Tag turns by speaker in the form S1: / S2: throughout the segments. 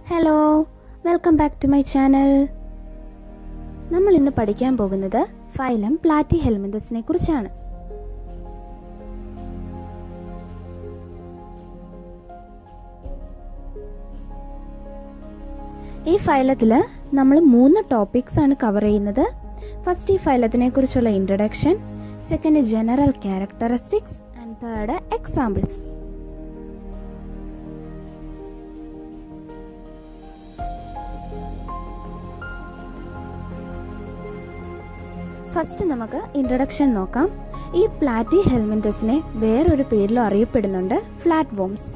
S1: hello welcome back to my channel നമ്മൾ ഇന്ന് പഠിക്കാൻ പോകുന്നത് ഫൈലം പ്ലാറ്റി ഹെൽമിന്തസിനെ കുറിച്ചാണ് ഈ ഫൈലത്തിൽ നമ്മൾ മൂന്ന് ടോപ്പിക്സ് ആണ് കവർ ചെയ്യുന്നത് ഫസ്റ്റ് ഈ ഫൈലത്തിനെ കുറിച്ചുള്ള introduction second general characteristics and third examples first നമുക്ക് ഇൻട്രഡക്ഷൻ നോക്കാം ഈ പ്ലാറ്റി ഹെൽമിന്തസിനെ വേറൊരു പേരിലും അറിയപ്പെടുന്നുണ്ട് ഫ്ലാറ്റ് വോംസ്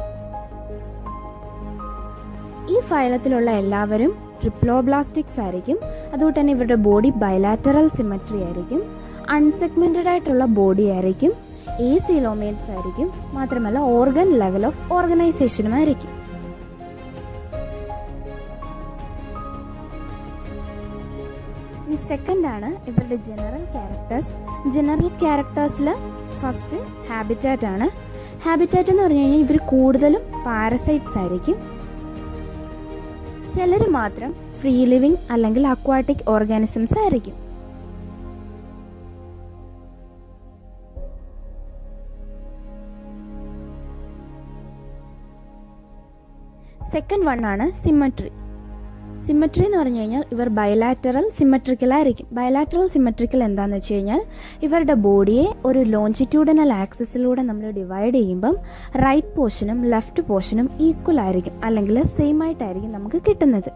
S1: ഈ ഫൈലത്തിലുള്ള എല്ലാവരും ട്രിപ്ലോബ്ലാസ്റ്റിക്സ് ആയിരിക്കും അതുകൊണ്ട് തന്നെ ഇവരുടെ ബോഡി ബയലാറ്ററൽ സിമട്രി ആയിരിക്കും അൺസെഗ്മെന്റഡ് ആയിട്ടുള്ള ബോഡി ആയിരിക്കും എ സിലോമേറ്റ്സ് ആയിരിക്കും മാത്രമല്ല ഓർഗൻ ലെവൽ ഓഫ് ഓർഗനൈസേഷനും ആയിരിക്കും ഈ സെക്കൻഡ് ആണ് ഇവരുടെ ജനറൽ ക്യാരക്ടേഴ്സ് ജനറൽ ക്യാരക്ടേഴ്സിൽ ഫസ്റ്റ് ഹാബിറ്റാറ്റ് ആണ് ഹാബിറ്റാറ്റ് എന്ന് പറഞ്ഞു കഴിഞ്ഞാൽ ഇവർ കൂടുതലും പാരസൈറ്റ്സ് ആയിരിക്കും ചിലർ മാത്രം ഫ്രീ ലിവിങ് അല്ലെങ്കിൽ അക്വാട്ടിക് ഓർഗാനിസംസ് ആയിരിക്കും സെക്കൻഡ് വൺ ആണ് സിമ്മട്രി സിമ്മട്രി എന്ന് പറഞ്ഞു കഴിഞ്ഞാൽ ഇവർ ബയലാറ്ററൽ സിമ്മട്രിക്കൽ ആയിരിക്കും ബയലാറ്ററൽ സിമ്മട്രിക്കൽ എന്താന്ന് വെച്ച് കഴിഞ്ഞാൽ ഇവരുടെ ബോഡിയെ ഒരു ലോഞ്ചിറ്റ്യൂഡനൽ ആക്സിസിലൂടെ നമ്മൾ ഡിവൈഡ് ചെയ്യുമ്പം റൈറ്റ് പോർഷനും ലെഫ്റ്റ് പോർഷനും ഈക്വൽ ആയിരിക്കും അല്ലെങ്കിൽ സെയിം ആയിട്ടായിരിക്കും നമുക്ക് കിട്ടുന്നത്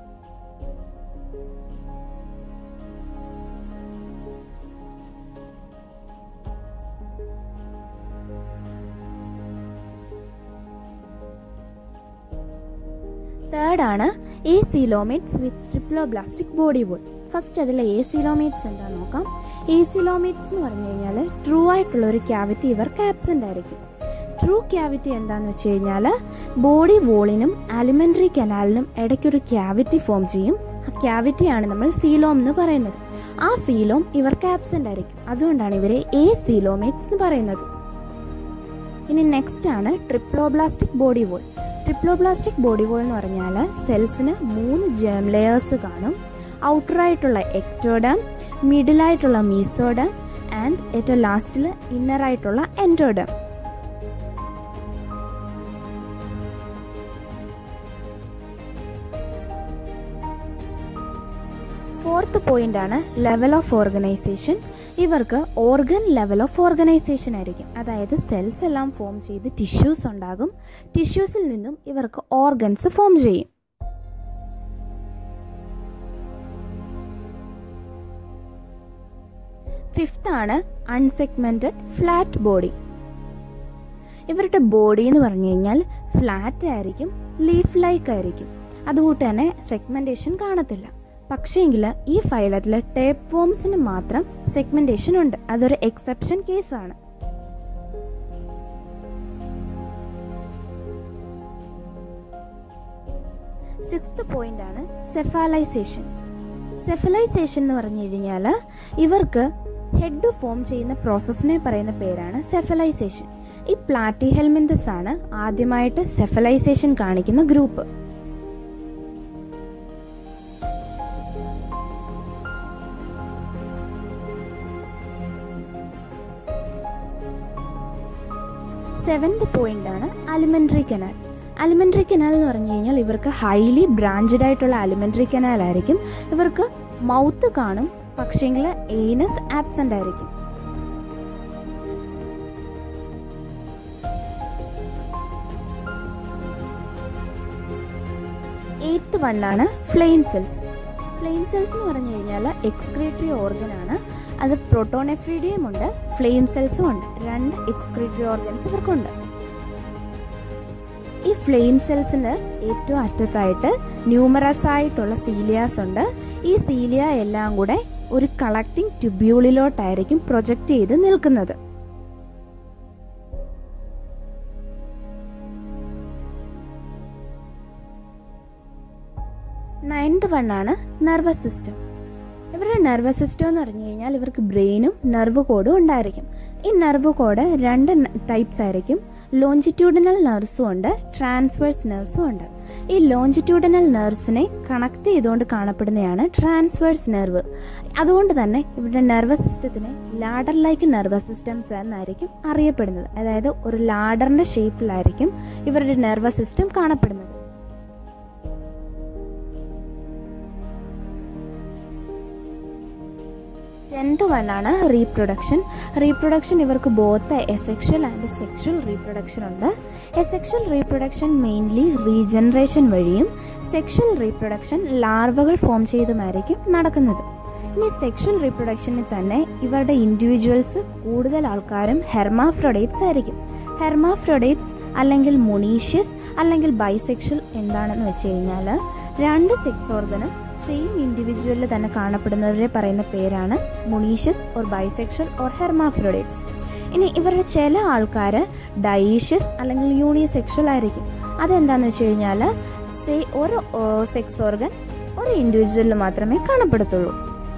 S1: തേർഡ് ആണ് acoelomates with triploblastic body wall first അതിലെ എ സിലോമേറ്റ്സ് എന്താ നോക്കാം എ സിലോമേറ്റ്സ് എന്ന് പറഞ്ഞു കഴിഞ്ഞാൽ ട്രൂ ആയിട്ടുള്ള ഒരു ക്യാവിറ്റി ഇവർക്ക് ആബ്സെന്റ് ആയിരിക്കും ട്രൂ ക്യാവിറ്റി എന്താന്ന് വെച്ച് കഴിഞ്ഞാൽ ബോഡി വോളിനും അലിമെന്ററി കനാലിനും ഇടയ്ക്കൊരു ക്യാവിറ്റി ഫോം ചെയ്യും ആ ക്യാവിറ്റിയാണ് നമ്മൾ സീലോം എന്ന് പറയുന്നത് ആ സീലോം ഇവർക്ക് ആബ്സെന്റ് ആയിരിക്കും അതുകൊണ്ടാണ് ഇവരെ എ സീലോമേറ്റ്സ് എന്ന് പറയുന്നത് ഇനി നെക്സ്റ്റ് ആണ് triploblastic body wall triploblastic body wall എന്ന് പറഞ്ഞാൽ സെൽസിന് മൂന്ന് ജേം ലെയേഴ്സ് കാണും ഔട്ടറായിട്ടുള്ള എക്ടോഡം മിഡിലായിട്ടുള്ള മീസോഡം ആൻഡ് ഏറ്റവും ലാസ്റ്റിൽ ഇന്നറായിട്ടുള്ള എൻഡോഡം ഫോർത്ത് പോയിന്റ് ആണ് ലെവൽ ഓഫ് ഓർഗനൈസേഷൻ ഇവർക്ക് ഓർഗൻ ലെവൽ ഓഫ് ഓർഗനൈസേഷൻ ആയിരിക്കും അതായത് സെൽസ് എല്ലാം ഫോം ചെയ്ത് ടിഷ്യൂസ് ഉണ്ടാകും ടിഷ്യൂസിൽ നിന്നും ഇവർക്ക് ഓർഗൻസ് ഫോം ചെയ്യും ഫിഫ്ത്ത് ആണ് അൺസെഗ്മെന്റഡ് ഫ്ലാറ്റ് ബോഡി ഇവരുടെ ബോഡി എന്ന് പറഞ്ഞു കഴിഞ്ഞാൽ ഫ്ലാറ്റ് ആയിരിക്കും ലീഫ് ലൈക്ക് ആയിരിക്കും അതുകൊണ്ട് തന്നെ സെഗ്മെന്റേഷൻ കാണത്തില്ല പക്ഷേങ്കിൽ ഈ ഫൈലത്തിൽ ടേപ്പ് വോംസിന് മാത്രം സെഗ്മെന്റേഷൻ ഉണ്ട് അതൊരു എക്സെപ്ഷൻ കേസാണ് സിക്സ്ത് പോയിന്റ് ആണ് സെഫാലൈസേഷൻ സെഫലൈസേഷൻ എന്ന് പറഞ്ഞു കഴിഞ്ഞാൽ ഇവർക്ക് ഹെഡ് ഫോം ചെയ്യുന്ന പ്രോസസ്സിനെ പറയുന്ന പേരാണ് സെഫലൈസേഷൻ ഈ പ്ലാറ്റി ഹെൽമിന്തസ് ആണ് ആദ്യമായിട്ട് സെഫലൈസേഷൻ കാണിക്കുന്ന ഗ്രൂപ്പ് സെവൻത് പോയിന്റ് ആണ് അലിമെന്ററി കനാൽ അലിമെന്ററി കനാൽ എന്ന് പറഞ്ഞു കഴിഞ്ഞാൽ ഇവർക്ക് ഹൈലി ബ്രാഞ്ചഡ് ആയിട്ടുള്ള അലിമെന്ററി കനാൽ ആയിരിക്കും ഇവർക്ക് മൗത്ത് കാണും പക്ഷേങ്കിൽ ഏനസ് ആബ്സെന്റ് ആയിരിക്കും എയ്ത്ത് വൺ ആണ് ഫ്ലെയിം സെൽസ് ഫ്ലെയിം സെൽസ് എന്ന് പറഞ്ഞു കഴിഞ്ഞാൽ എക്സ്ക്രീറ്ററി ഓർഗൻ ആണ് അത് പ്രോട്ടോനെഫ്രീഡിയം ഉണ്ട് ഫ്ലെയിം സെൽസും ഉണ്ട് രണ്ട് എക്സ്ക്രീറ്ററി ഓർഗൻസ് ഇവർക്കുണ്ട് ഈ ഫ്ലെയിം സെൽസിന് ഏറ്റവും അറ്റത്തായിട്ട് ന്യൂമറസ് ആയിട്ടുള്ള സീലിയാസ് ഉണ്ട് ഈ സീലിയ എല്ലാം കൂടെ ഒരു കളക്ടിംഗ് ട്യൂബ്യൂളിലോട്ടായിരിക്കും പ്രൊജക്റ്റ് ചെയ്ത് നിൽക്കുന്നത് നയൻത് വൺ ആണ് നെർവസ് സിസ്റ്റം ഇവരുടെ നെർവസ് സിസ്റ്റം എന്ന് പറഞ്ഞു കഴിഞ്ഞാൽ ഇവർക്ക് ബ്രെയിനും നെർവ് കോഡും ഉണ്ടായിരിക്കും ഈ നെർവ് കോഡ് രണ്ട് ടൈപ്സ് ആയിരിക്കും ലോഞ്ചിറ്റ്യൂഡിനൽ നെർവ്സും ഉണ്ട് ട്രാൻസ്വേഴ്സ് നെർവ്സും ഉണ്ട് ഈ ലോഞ്ചിറ്റ്യൂഡനൽ നെർവ്സിനെ കണക്ട് ചെയ്തുകൊണ്ട് കാണപ്പെടുന്നതാണ് ട്രാൻസ്വേഴ്സ് നെർവ് അതുകൊണ്ട് തന്നെ ഇവരുടെ നെർവസ് സിസ്റ്റത്തിനെ ലാഡർ ലൈക്ക് നെർവസ് സിസ്റ്റംസ് എന്നായിരിക്കും അറിയപ്പെടുന്നത് അതായത് ഒരു ലാഡറിന്റെ ഷേപ്പിലായിരിക്കും ഇവരുടെ നെർവസ് സിസ്റ്റം കാണപ്പെടുന്നത് ടെൻത്ത് വൺ ആണ് റീപ്രൊഡക്ഷൻ റീപ്രൊഡക്ഷൻ ഇവർക്ക് both asexual and sexual reproduction ഉണ്ട് എസെക്ഷൽ റീപ്രൊഡക്ഷൻ മെയിൻലി റീജനറേഷൻ വഴിയും സെക്ഷൽ റീപ്രൊഡക്ഷൻ ലാർവകൾ ഫോം ചെയ്തുമായിരിക്കും നടക്കുന്നത് ഇനി സെക്ഷൽ റീപ്രൊഡക്ഷനിൽ തന്നെ ഇവരുടെ ഇൻഡിവിജ്വൽസ് കൂടുതൽ ആൾക്കാരും ഹെർമാഫ്രോഡേറ്റ്സ് ആയിരിക്കും ഹെർമാഫ്രോഡേറ്റ്സ് അല്ലെങ്കിൽ മൊണീഷ്യസ് അല്ലെങ്കിൽ ബൈസെക്ഷൽ എന്താണെന്ന് വെച്ച് കഴിഞ്ഞാൽ രണ്ട് സെക്സ് ഓർഗനും സെയിം ഇൻഡിവിജ്വലിൽ തന്നെ കാണപ്പെടുന്നവരെ പറയുന്ന പേരാണ് monoecious or bisexual or hermaphrodites ഇനി ഇവരുടെ ചില ആൾക്കാർ ഡൈഷ്യസ് അല്ലെങ്കിൽ യൂണിസെക്ഷൽ ആയിരിക്കും അതെന്താന്ന് വെച്ച് കഴിഞ്ഞാൽ സേ ഒരു സെക്സ് ഓർഗൻ ഒരു ഇൻഡിവിജ്വലിൽ മാത്രമേ കാണപ്പെടത്തുള്ളൂ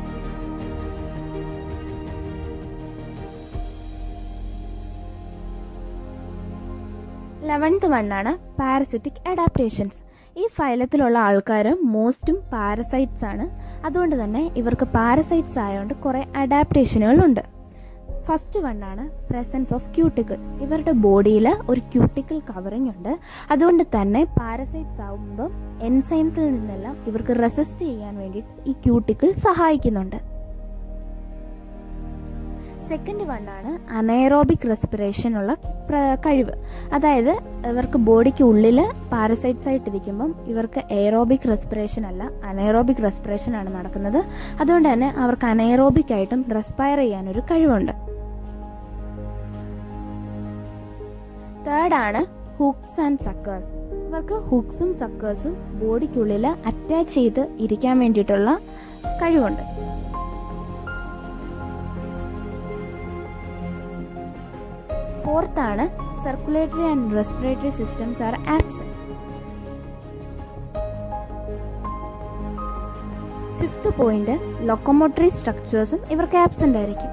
S1: ലെവൻത്ത് വണ്ണാണ് പാരസിറ്റിക് അഡാപ്റ്റേഷൻസ് ഈ ഫൈലത്തിലുള്ള ആൾക്കാർ മോസ്റ്റും പാരസൈറ്റ്സ് ആണ് അതുകൊണ്ട് തന്നെ ഇവർക്ക് പാരസൈറ്റ്സ് ആയതുകൊണ്ട് കുറേ അഡാപ്റ്റേഷനുകളുണ്ട് ഫസ്റ്റ് വണ്ണാണ് പ്രസൻസ് ഓഫ് ക്യൂട്ടിക്കിൾ ഇവരുടെ ബോഡിയിൽ ഒരു ക്യൂട്ടിക്കിൾ കവറിങ് ഉണ്ട് അതുകൊണ്ട് തന്നെ പാരസൈറ്റ്സ് ആകുമ്പോൾ എൻസൈംസിൽ നിന്നെല്ലാം ഇവർക്ക് റെസിസ്റ്റ് ചെയ്യാൻ വേണ്ടിയിട്ട് ഈ ക്യൂട്ടിക്കിൾ സഹായിക്കുന്നുണ്ട് സെക്കൻഡ് വണ്ണാണ് അനൈറോബിക് റെസ്പിറേഷൻ ഉള്ള കഴിവ് അതായത് ഇവർക്ക് ബോഡിക്ക് ഉള്ളിൽ പാരസൈറ്റ്സ് ആയിട്ടിരിക്കുമ്പം ഇവർക്ക് എയറോബിക് റെസ്പിറേഷൻ അല്ല അനൈറോബിക് റെസ്പിറേഷൻ ആണ് നടക്കുന്നത് അതുകൊണ്ട് തന്നെ അവർക്ക് അനൈറോബിക് ആയിട്ടും റെസ്പയർ ചെയ്യാനൊരു കഴിവുണ്ട് തേർഡ് ആണ് ഹുക്സ് ആൻഡ് സക്കേഴ്സ് ഇവർക്ക് ഹുക്സും സക്കേഴ്സും ബോഡിക്കുള്ളിൽ അറ്റാച്ച് ചെയ്ത് ഇരിക്കാൻ വേണ്ടിയിട്ടുള്ള കഴിവുണ്ട് ഫോർത്ത് ആണ് circulatory and respiratory systems are absent fifth point locomotory സ്ട്രക്ചേഴ്സും ഇവർക്ക് ആബ്സെന്റ് ആയിരിക്കും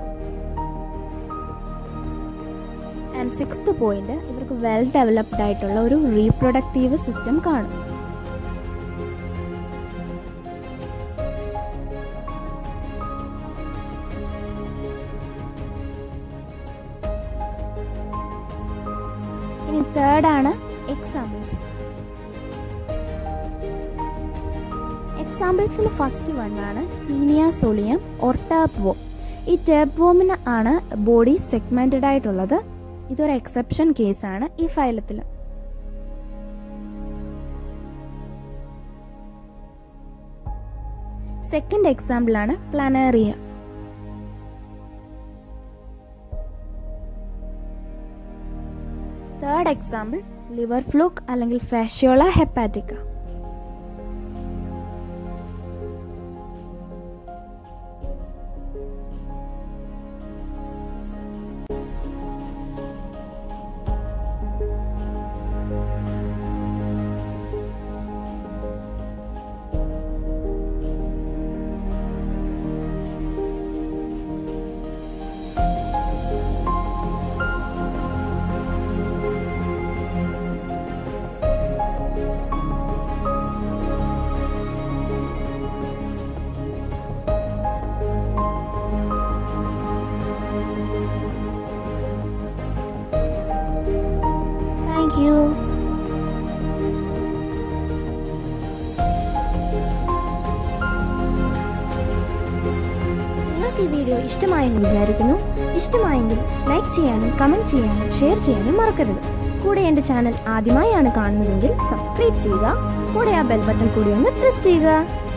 S1: ആൻഡ് സിക്സ്ത് പോയിന്റ് ഇവർക്ക് വെൽ ഡെവലപ്ഡ് ആയിട്ടുള്ള ഒരു റീപ്രൊഡക്റ്റീവ് സിസ്റ്റം കാണും ഇനി തേർഡ് ആണ് എക്സാമ്പിൾസ് എക്സാമ്പിൾസിൽ ഫസ്റ്റ് വൺ ആണ് Taenia solium or tapeworm ഈ ടേപ്പ് വോമിന് ആണ് ബോഡി സെഗ്മെന്റഡ് ആയിട്ടുള്ളത് ഇതൊരു എക്സെപ്ഷൻ കേസാണ് ഈ ഫൈലത്തിൽ സെക്കൻഡ് എക്സാമ്പിൾ ആണ് Planaria third example liver fluke അല്ലെങ്കിൽ ഫാഷ്യോള ഹെപ്പാറ്റിക്ക താങ്ക് യു നിങ്ങൾക്ക് ഈ വീഡിയോ ഇഷ്ടമായെന്ന് വിചാരിക്കുന്നു ഇഷ്ടമായെങ്കിൽ ലൈക്ക് ചെയ്യാനും കമന്റ് ചെയ്യാനും ഷെയർ ചെയ്യാനും മറക്കരുത് കൂടെ എൻ്റെ ചാനൽ ആദ്യമായാണ് കാണുന്നതെങ്കിൽ സബ്സ്ക്രൈബ് ചെയ്യുക കൂടെ ആ ബെൽ ബട്ടൺ കൂടി ഒന്ന് പ്രസ് ചെയ്യുക